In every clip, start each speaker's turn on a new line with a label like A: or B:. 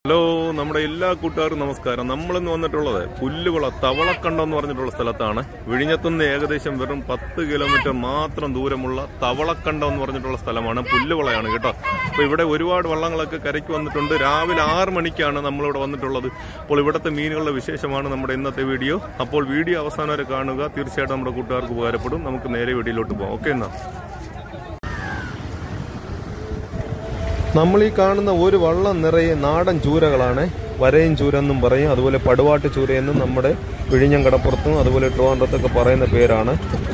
A: Hello നമ്മുടെ എല്ലാ കൂട്ടുകാർക്കും നമസ്കാരം നമ്മളിന്ന് വന്നിട്ടുള്ളത് പുല്ലുകുള തവളക്കണ്ടം എന്ന് പറഞ്ഞിട്ടുള്ള സ്ഥലത്താണ് വിഴിഞ്ഞത്തുനിന്ന് ഏകദേശം വെറും പത്ത് കിലോമീറ്റർ മാത്രം ദൂരമുള്ള തവളക്കണ്ടം എന്ന് പറഞ്ഞിട്ടുള്ള സ്ഥലമാണ് പുല്ലുകുളയാണ് കേട്ടോ അപ്പൊ ഇവിടെ ഒരുപാട് വള്ളങ്ങളൊക്കെ കരയ്ക്ക് വന്നിട്ടുണ്ട് രാവിലെ ആറ് മണിക്കാണ് നമ്മളിവിടെ വന്നിട്ടുള്ളത് അപ്പോൾ ഇവിടുത്തെ മീനുകളുടെ വിശേഷമാണ് നമ്മുടെ ഇന്നത്തെ വീഡിയോ അപ്പോൾ വീഡിയോ അവസാനം വരെ കാണുക തീർച്ചയായിട്ടും നമ്മുടെ കൂട്ടുകാർക്ക് ഉപകാരപ്പെടും നമുക്ക് നേരെ വീഡിയോയിലോട്ട് പോകാം ഓക്കെ എന്നാ നമ്മൾ ഈ കാണുന്ന ഒരു വള്ളം നിറയെ നാടൻ ചൂരകളാണ് വരയും ചൂര എന്നും പറയും അതുപോലെ പടുവാട്ട് ചൂരയെന്നും നമ്മുടെ വിഴിഞ്ഞം കടപ്പുറത്തും അതുപോലെ ട്രിവാൻഡ്രത്തൊക്കെ പറയുന്ന പേരാണ്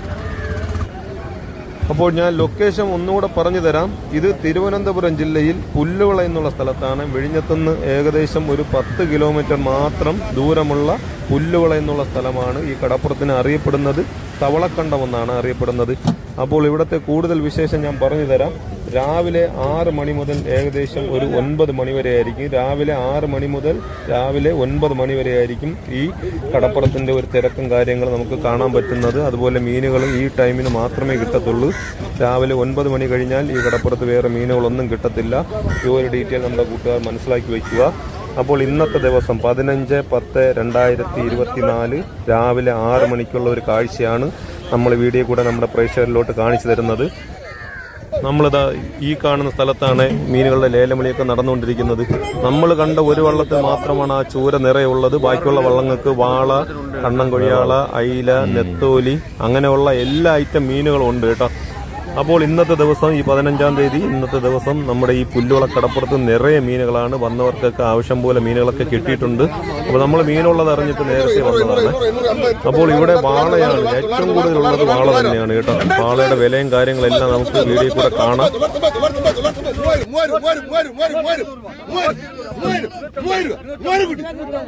A: അപ്പോൾ ഞാൻ ലൊക്കേഷൻ ഒന്നുകൂടെ പറഞ്ഞു തരാം ഇത് തിരുവനന്തപുരം ജില്ലയിൽ പുല്ലുവിള എന്നുള്ള സ്ഥലത്താണ് വിഴിഞ്ഞത്തുനിന്ന് ഏകദേശം ഒരു പത്ത് കിലോമീറ്റർ മാത്രം ദൂരമുള്ള പുല്ലുവിള എന്നുള്ള സ്ഥലമാണ് ഈ കടപ്പുറത്തിന് അറിയപ്പെടുന്നത് തവളക്കണ്ടം എന്നാണ് അറിയപ്പെടുന്നത് അപ്പോൾ ഇവിടുത്തെ കൂടുതൽ വിശേഷം ഞാൻ പറഞ്ഞു തരാം രാവിലെ ആറ് മണി മുതൽ ഏകദേശം ഒരു ഒൻപത് മണി വരെ ആയിരിക്കും രാവിലെ ആറ് മണി മുതൽ രാവിലെ ഒൻപത് മണി വരെ ആയിരിക്കും ഈ കടപ്പുറത്തിന്റെ ഒരു തിരക്കും കാര്യങ്ങളും നമുക്ക് കാണാൻ പറ്റുന്നത് അതുപോലെ മീനുകളും ഈ ടൈമിന് മാത്രമേ കിട്ടത്തുള്ളൂ രാവിലെ ഒൻപത് മണി കഴിഞ്ഞാൽ ഈ കടപ്പുറത്ത് വേറെ മീനുകളൊന്നും കിട്ടത്തില്ല ഈ ഒരു ഡീറ്റെയിൽ നമ്മുടെ കൂട്ടുകാർ മനസ്സിലാക്കി വയ്ക്കുക അപ്പോൾ ഇന്നത്തെ ദിവസം പതിനഞ്ച് പത്ത് രണ്ടായിരത്തി ഇരുപത്തിനാല് രാവിലെ ആറ് മണിക്കുള്ള ഒരു കാഴ്ചയാണ് നമ്മൾ വീഡിയോ കൂടെ നമ്മുടെ പ്രേക്ഷകരിലോട്ട് കാണിച്ചു തരുന്നത് നമ്മളിതാ ഈ കാണുന്ന സ്ഥലത്താണ് മീനുകളുടെ ലേലമണിയൊക്കെ നടന്നുകൊണ്ടിരിക്കുന്നത് നമ്മൾ കണ്ട ഒരു വള്ളത്തിൽ മാത്രമാണ് ആ ചൂര നിറയുള്ളത് ബാക്കിയുള്ള വള്ളങ്ങൾക്ക് വാള കണ്ണൻ കൊഴിയാള അയില നെത്തോലി അങ്ങനെയുള്ള എല്ലാ ഐറ്റം മീനുകളും ഉണ്ട് കേട്ടോ അപ്പോൾ ഇന്നത്തെ ദിവസം ഈ പതിനഞ്ചാം തീയതി ഇന്നത്തെ ദിവസം നമ്മുടെ ഈ പുല്ലുള കടപ്പുറത്ത് നിറയെ മീനുകളാണ് വന്നവർക്കൊക്കെ ആവശ്യം പോലെ മീനുകളൊക്കെ കിട്ടിയിട്ടുണ്ട് അപ്പോൾ നമ്മൾ മീനുള്ളത് അറിഞ്ഞിട്ട് നേരത്തെ വന്നതാണ് അപ്പോൾ ഇവിടെ വാളയാണ് ഏറ്റവും കൂടുതലുള്ളത് വാള തന്നെയാണ് കേട്ടോ വാളയുടെ വിലയും കാര്യങ്ങളെല്ലാം നമുക്ക് വീഡിയോ കൂടെ കാണാം
B: Muero, muero, muero, muero, muero, muero, muero, muero, muero, കുട്ടി.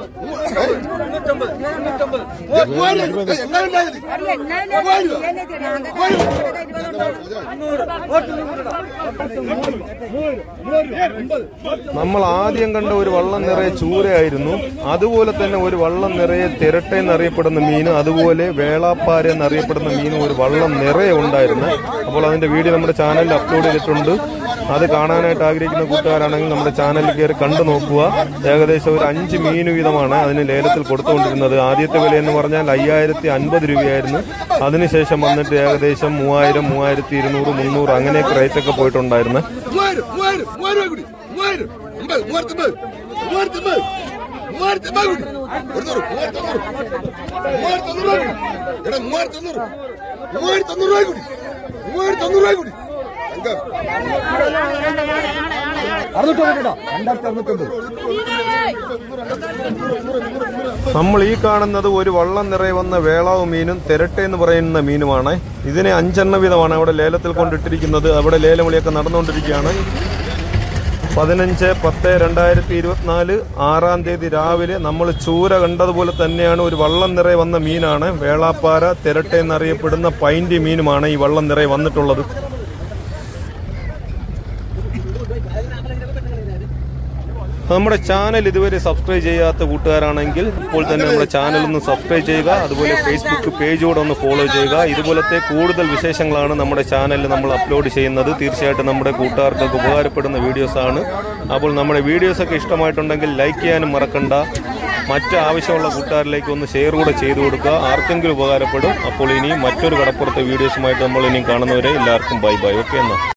B: മുero, എങ്ങനെ ഉണ്ടായത്?
A: നമ്മൾ ആദ്യം കണ്ട ഒരു വള്ളം നിറയെ ചൂരയായിരുന്നു അതുപോലെ തന്നെ ഒരു വള്ളം നിറയെ തിരട്ട എന്നറിയപ്പെടുന്ന മീൻ അതുപോലെ വേളാപ്പാര എന്നറിയപ്പെടുന്ന മീനും ഒരു വള്ളം നിറയെ ഉണ്ടായിരുന്നു അപ്പോൾ അതിന്റെ വീഡിയോ നമ്മുടെ ചാനലിൽ അപ്ലോഡ് ചെയ്തിട്ടുണ്ട് അത് കാണാനായിട്ട് ആഗ്രഹിക്കുന്ന കൂട്ടുകാരാണെങ്കിൽ നമ്മുടെ ചാനലിൽ കയറി കണ്ടു നോക്കുക ഏകദേശം ഒരു അഞ്ച് മീൻ വീതമാണ് അതിന് ലേലത്തിൽ കൊടുത്തുകൊണ്ടിരുന്നത് ആദ്യത്തെ വില എന്ന് പറഞ്ഞാൽ അയ്യായിരത്തി അൻപത് രൂപയായിരുന്നു അതിനുശേഷം വന്നിട്ട് ഏകദേശം മൂവായിരം മൂവായിരത്തി ഇരുന്നൂറ് മുന്നൂറ് അങ്ങനെയൊക്കെ റേറ്റ് ഒക്കെ പോയിട്ടുണ്ടായിരുന്നു
B: മുero, muero, muero, കുട്ടി. മുero, അമ്പത്, മൂവായിരത്തമ്പത്, മൂവായിരത്തമ്പത്, മൂവായിരത്തമ്പത് കുട്ടി. ഒരുന്നൂറ്, മൂവായിരത്തഞ്ഞൂറ്, മൂവായിരത്തഞ്ഞൂറ് രൂപ കുട്ടി. എടാ, മൂവായിരത്തഞ്ഞൂറ്, മൂവായിരത്തഞ്ഞൂറ് രൂപ കുട്ടി. മൂവായിരത്തഞ്ഞൂറ് രൂപ കുട്ടി. തങ്കം.
A: നമ്മൾ ഈ കാണുന്നത് ഒരു വള്ളം നിറയെ വന്ന വേളാവ് മീനും തിരട്ട എന്ന് പറയുന്ന മീനുമാണ് ഇതിനെ അഞ്ചെണ്ണ വീതമാണ് അവിടെ ലേലത്തിൽ കൊണ്ടിട്ടിരിക്കുന്നത് അവിടെ ലേലവിളിയൊക്കെ നടന്നുകൊണ്ടിരിക്കുകയാണ് പതിനഞ്ച് പത്ത് രണ്ടായിരത്തി ഇരുപത്തിനാല് ആറാം തീയതി രാവിലെ നമ്മൾ ചൂര കണ്ടതുപോലെ തന്നെയാണ് ഒരു വള്ളം നിറയെ വന്ന മീനാണ് വേളാപ്പാര തിരട്ട എന്നറിയപ്പെടുന്ന പൈൻറ്റി മീനുമാണ് ഈ വള്ളം നിറയെ വന്നിട്ടുള്ളത് നമ്മുടെ ചാനൽ ഇതുവരെ സബ്സ്ക്രൈബ് ചെയ്യാത്ത കൂട്ടുകാരാണെങ്കിൽ ഇപ്പോൾ തന്നെ നമ്മുടെ ചാനൽ ഒന്ന് സബ്സ്ക്രൈബ് ചെയ്യുക അതുപോലെ ഫേസ്ബുക്ക് പേജ് കൂടെ ഒന്ന് ഫോളോ ചെയ്യുക ഇതുപോലത്തെ കൂടുതൽ വിശേഷങ്ങളാണ് നമ്മുടെ ചാനലിൽ നമ്മൾ അപ്ലോഡ് ചെയ്യുന്നത് തീർച്ചയായിട്ടും നമ്മുടെ കൂട്ടുകാർക്കൊക്കെ ഉപകാരപ്പെടുന്ന വീഡിയോസാണ് അപ്പോൾ നമ്മുടെ വീഡിയോസൊക്കെ ഇഷ്ടമായിട്ടുണ്ടെങ്കിൽ ലൈക്ക് ചെയ്യാനും മറക്കണ്ട മറ്റ് ആവശ്യമുള്ള കൂട്ടുകാരിലേക്ക് ഒന്ന് ഷെയർ കൂടെ ചെയ്തു കൊടുക്കുക ആർക്കെങ്കിലും ഉപകാരപ്പെടും അപ്പോൾ ഇനി മറ്റൊരു കടപ്പുറത്തെ വീഡിയോസുമായിട്ട് നമ്മൾ ഇനിയും കാണുന്നവരെ എല്ലാവർക്കും ബൈ ബൈ ഓക്കെ എന്നാ